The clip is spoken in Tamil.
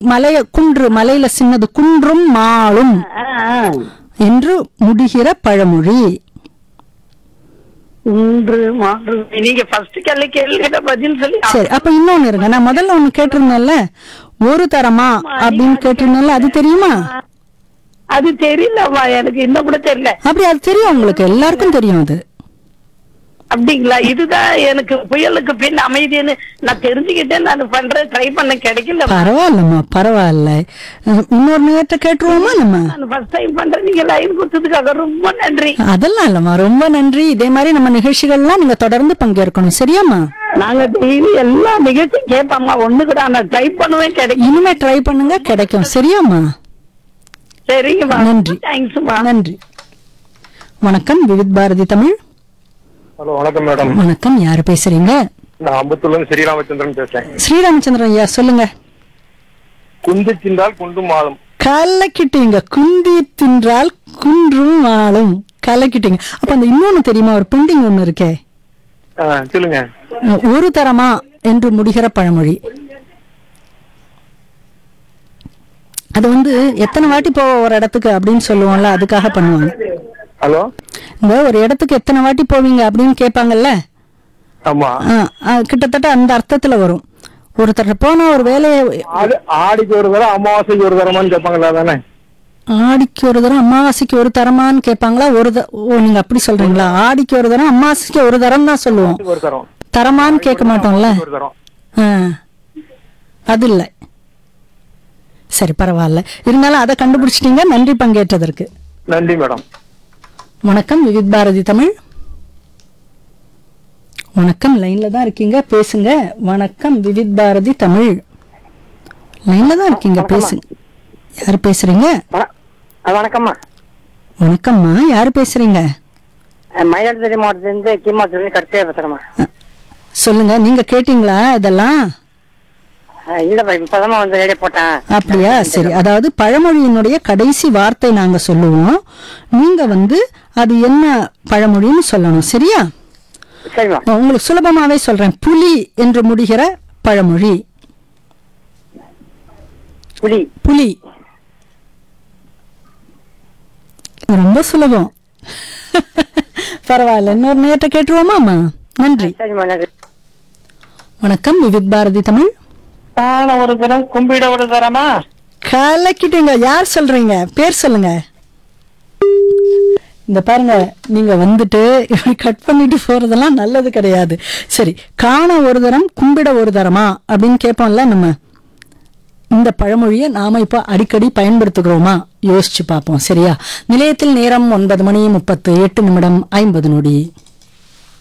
மலைய குன்று மலையில சின்னது குன்றும் மாளும் ஆ, ஆ. என்று முடிகிற பழமொழி குன்று மாறு நீங்க ஃபர்ஸ்ட் கேள்வி கேள்விகிட்ட பதில் சொல்லி சரி அப்ப இன்னொன்னு இருங்க நான் முதல்ல ஒண்ணு கேட்டிருந்தேன்ல ஒரு தரமா அப்படின்னு கேட்டிருந்தேன்ல அது தெரியுமா அது தெரியலம்மா எனக்கு இன்னும் கூட தெரியல அப்படி அது தெரியும் உங்களுக்கு எல்லாருக்கும் தெரியும் அது அப்படிங்களா இதுதான் எனக்கு புயலுக்கு பின் அமைதின்னு நான் தெரிஞ்சுக்கிட்டேன் நான் பண்றேன் ட்ரை பண்ண கிடைக்கல பரவாயில்லம்மா பரவாயில்ல அஹ், இன்னொரு நேரத்தை கேட்டுருவோமா நம்ம நான் ஃபர்ஸ்ட் டைம் பண்றேன் நீங்க லைன் கொடுத்ததுக்காக ரொம்ப நன்றி அதெல்லாம் இல்லம்மா ரொம்ப நன்றி இதே மாதிரி நம்ம நிகழ்ச்சிகள்லாம் நீங்க தொடர்ந்து பங்கேற்கணும் சரியாம்மா நாங்க டெய்லி எல்லா நிகழ்ச்சியும் கேட்போம்மா ஒண்ணு கூட நான் டைப் பண்ணுவேன் கிடைக்கும் இனிமே ட்ரை பண்ணுங்க கிடைக்கும் சரியாம்மா சரிங்கம்மா நன்றி. தேங்க்ஸ்மா நன்றி வணக்கம் விவித் பாரதி தமிழ் ஹலோ வணக்கம் மேடம் வணக்கம் யாரு பேசுறீங்க நான் அம்பத்தூர்ல இருந்து ஸ்ரீராமச்சந்திரன் பேசுறேன் ஸ்ரீராமச்சந்திரன் ஐயா சொல்லுங்க குந்து சிந்தால் குண்டும் மாலும் கலக்கிட்டீங்க குந்தி தின்றால் குன்றும் ஆளும் கலக்கிட்டீங்க அப்ப அந்த இன்னொன்னு தெரியுமா ஒரு பெண்டிங் ஒண்ணு இருக்கே ஆ, சொல்லுங்க அஹ், ஒரு தரமா என்று முடிகிற பழமொழி அது வந்து எத்தனை வாட்டி போவ ஒரு இடத்துக்கு அப்படின்னு சொல்லுவோம்ல அதுக்காக பண்ணுவாங்க ஹலோ இந்த ஒரு இடத்துக்கு எத்தனை வாட்டி போவீங்க அப்படின்னு கேட்பாங்கல்ல ஆமா ஆ, ஆ, கிட்டத்தட்ட அந்த அர்த்தத்துல வரும் ஒருத்தர் போன ஒரு வேலையை ஆடி ஆடிக்கு ஒரு தரம் அமாவாசைக்கு ஒரு தரமான்னு கேட்பாங்களா தானே ஆடிக்கு ஒரு தரம் அமாவாசைக்கு ஒரு தரமான்னு கேட்பாங்களா ஒரு த- ஓ நீங்க அப்படி சொல்றீங்களா ஆடிக்கு ஒரு தரம் அமாவாசைக்கு ஒரு தரம் தான் சொல்லுவோம் ஒரு தரம் தரமான்னு கேட்க மாட்டோம்ல ஒரு தரம் ஆ, அது இல்ல சரி பரவாயில்ல இருந்தாலும் அதை கண்டுபிடிச்சிட்டீங்க நன்றி பங்கேற்றதற்கு நன்றி மேடம் வணக்கம் விவித் பாரதி தமிழ் வணக்கம் லைன்ல தான் இருக்கீங்க பேசுங்க வணக்கம் விவித் பாரதி தமிழ் லைன்ல தான் இருக்கீங்க பேசுங்க யார் பேசுறீங்க வணக்கம்மா வணக்கம்மா யார் பேசுறீங்க மயிலாடுதுறை மாவட்டத்திலிருந்து கீமாத்திலிருந்து கடைசியா பேசுறேம்மா சொல்லுங்க நீங்க கேட்டீங்களா இதெல்லாம் இல்லப்பா இப்பதான் வந்து ரேடியோ போட்டேன் அப்படியா சரி அதாவது பழமொழியினுடைய கடைசி வார்த்தை நாங்க சொல்லுவோம் நீங்க வந்து அது என்ன பழமொழின்னு சொல்லணும் சரியா சரிம்மா உங்களுக்கு சுலபமாவே சொல்றேன் புலி என்று முடிகிற பழமொழி புலி புலி இது ரொம்ப சுலபம் பரவாயில்ல இன்னொரு நேரத்தை கேட்டுருவோமாமா நன்றி சரிம்மா நன்றி வணக்கம் விவித் பாரதி தமிழ் தான ஒரு தரம் கும்பிட ஒரு தரமா கலக்கிட்டீங்க யார் சொல்றீங்க பேர் சொல்லுங்க இந்த பாருங்க நீங்க வந்துட்டு இப்படி கட் பண்ணிட்டு போறதெல்லாம் நல்லது கிடையாது சரி காண ஒரு தரம் கும்பிட ஒரு தரமா அப்படின்னு கேட்போம்ல நம்ம இந்த பழமொழியை நாம இப்போ அடிக்கடி பயன்படுத்துகிறோமா யோசிச்சு பார்ப்போம் சரியா நிலையத்தில் நேரம் ஒன்பது மணி முப்பத்து எட்டு நிமிடம் ஐம்பது நொடி